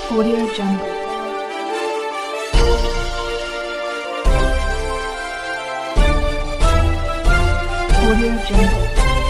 Audio Jungle. Audio Jungle.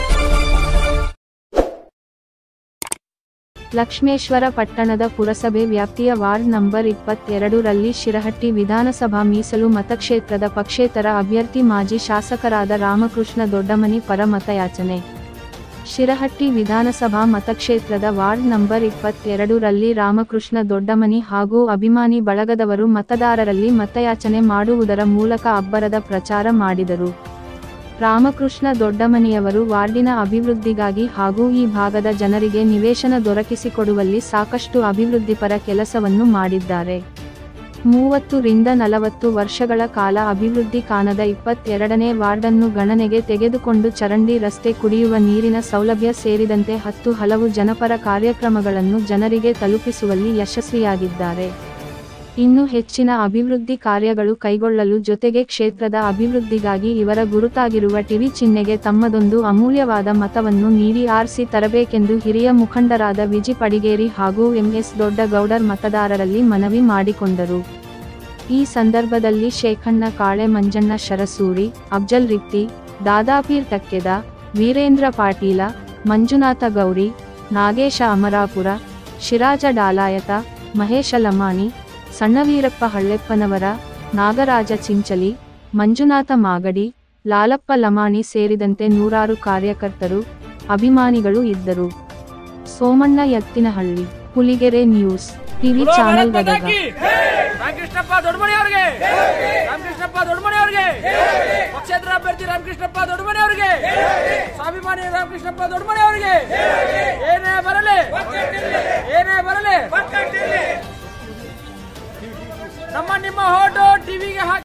Lakshmeshwar ಪಟ್ಟಣದ ಪುರಸಭೆ ವ್ಯಾಪ್ತಿಯ ವಾರ್ಡ್ ನಂಬರ್ ಇಪ್ಪತ್ತೆರಡರಲ್ಲಿ ಶಿರಹಟ್ಟಿ ವಿಧಾನಸಭಾ ಮೀಸಲು ಮತಕ್ಷೇತ್ರದ ಪಕ್ಷೇತರ ಅಭ್ಯರ್ಥಿ ಮಾಜಿ ಶಾಸಕರಾದ ರಾಮಕೃಷ್ಣ ದೊಡ್ಡಮನಿ ಪರ ಮತಯಾಚನೆ ಶಿರಹಟ್ಟಿ ವಿಧಾನಸಭಾ ಮತಕ್ಷೇತ್ರದ ವಾರ್ಡ್ ನಂಬರ್ ಇಪ್ಪತ್ತೆರಡರಲ್ಲಿ ರಾಮಕೃಷ್ಣ ದೊಡ್ಡಮನಿ ಹಾಗೂ ಅಭಿಮಾನಿ ಬಳಗದವರು ಮತದಾರರಲ್ಲಿ ಮತಯಾಚನೆ ಮಾಡುವುದರ ಮೂಲಕ ಅಬ್ಬರದ ಪ್ರಚಾರ ಮಾಡಿದರು ರಾಮಕೃಷ್ಣ ದೊಡ್ಡಮನಿಯವರು ವಾರ್ಡಿನ ಅಭಿವೃದ್ಧಿಗಾಗಿ ಹಾಗೂ ಈ ಭಾಗದ ಜನರಿಗೆ ನಿವೇಶನ ದೊರಕಿಸಿಕೊಡುವಲ್ಲಿ ಸಾಕಷ್ಟು ಅಭಿವೃದ್ಧಿಪರ ಕೆಲಸವನ್ನು ಮಾಡಿದ್ದಾರೆ ಮೂವತ್ತು ರಿಂದ ನಲವತ್ತು ವರ್ಷಗಳ ಕಾಲ ಅಭಿವೃದ್ಧಿ ಕಾಣದ ಇಪ್ಪತ್ತೆರಡನೇ ವಾರ್ಡನ್ನು ಗಣನೆಗೆ ತೆಗೆದುಕೊಂಡು ಚರಂಡಿ ರಸ್ತೆ ಕುಡಿಯುವ ನೀರಿನ ಸೌಲಭ್ಯ ಸೇರಿದಂತೆ ಹತ್ತು ಹಲವು ಜನಪರ ಕಾರ್ಯಕ್ರಮಗಳನ್ನು ಜನರಿಗೆ ತಲುಪಿಸುವಲ್ಲಿ ಯಶಸ್ವಿಯಾಗಿದ್ದಾರೆ ಇನ್ನು ಹೆಚ್ಚಿನ ಅಭಿವೃದ್ಧಿ ಕಾರ್ಯಗಳು ಕೈಗೊಳ್ಳಲು ಜೊತೆಗೆ ಕ್ಷೇತ್ರದ ಅಭಿವೃದ್ಧಿಗಾಗಿ ಇವರ ಗುರುತಾಗಿರುವ ಟಿವಿ ಚಿಹ್ನೆಗೆ ತಮ್ಮದೊಂದು ಅಮೂಲ್ಯವಾದ ಮತವನ್ನು ನೀಡಿ ಆರಿಸಿ ತರಬೇಕೆಂದು ಹಿರಿಯ ಮುಖಂಡರಾದ ವಿಜಿ ಪಡಿಗೇರಿ ಹಾಗೂ ಎಂಎಸ್ ದೊಡ್ಡಗೌಡರ್ ಮತದಾರರಲ್ಲಿ ಮನವಿ ಮಾಡಿಕೊಂಡರು ಈ ಸಂದರ್ಭದಲ್ಲಿ ಶೇಖಣ್ಣ ಕಾಳೆ ಮಂಜಣ್ಣ ಶರಸೂರಿ ಅಫ್ಜಲ್ ರಿಪ್ತಿ ದಾದಾಪೀರ್ ಟಕ್ಕೆದ ವೀರೇಂದ್ರ ಪಾಟೀಲ ಮಂಜುನಾಥ ಗೌರಿ ನಾಗೇಶ ಅಮರಾಪುರ ಶಿರಾಜ ಡಾಲಾಯತ ಮಹೇಶ ಲಮಾಣಿ ಸಣ್ಣವೀರಪ್ಪ ಹಳ್ಳೆಪ್ಪನವರ ನಾಗರಾಜ ಚಿಂಚಲಿ ಮಂಜುನಾಥ ಮಾಗಡಿ ಲಾಲಪ್ಪ ಲಮಾಣಿ ಸೇರಿದಂತೆ ನೂರಾರು ಕಾರ್ಯಕರ್ತರು ಅಭಿಮಾನಿಗಳು ಇದ್ದರು Somanna Ettinahalli Huligere news TV channel Gadag Ramakrishnappa Doddamani ಅವ್ರಿಗೆ ರಾಮಕೃಷ್ಣಪ್ಪ ದೊಡ್ಡಮಣಿ ಅವ್ರಿಗೆ ಪಕ್ಷೇತರ ಅಭ್ಯರ್ಥಿ ರಾಮಕೃಷ್ಣಪ್ಪ ದೊಡ್ಡಮಣಿ ಅವ್ರಿಗೆ ಸ್ವಾಭಿಮಾನಿ ರಾಮಕೃಷ್ಣಪ್ಪ ದೊಡ್ಡಮಣಿ ಅವ್ರಿಗೆ ಏನೇ ಬರಲಿ ಏನೇ ಬರಲಿ ನಮ್ಮ ನಿಮ್ಮ ಹೋಟೋ ಟಿವಿಗೆ ಹಾಕಿ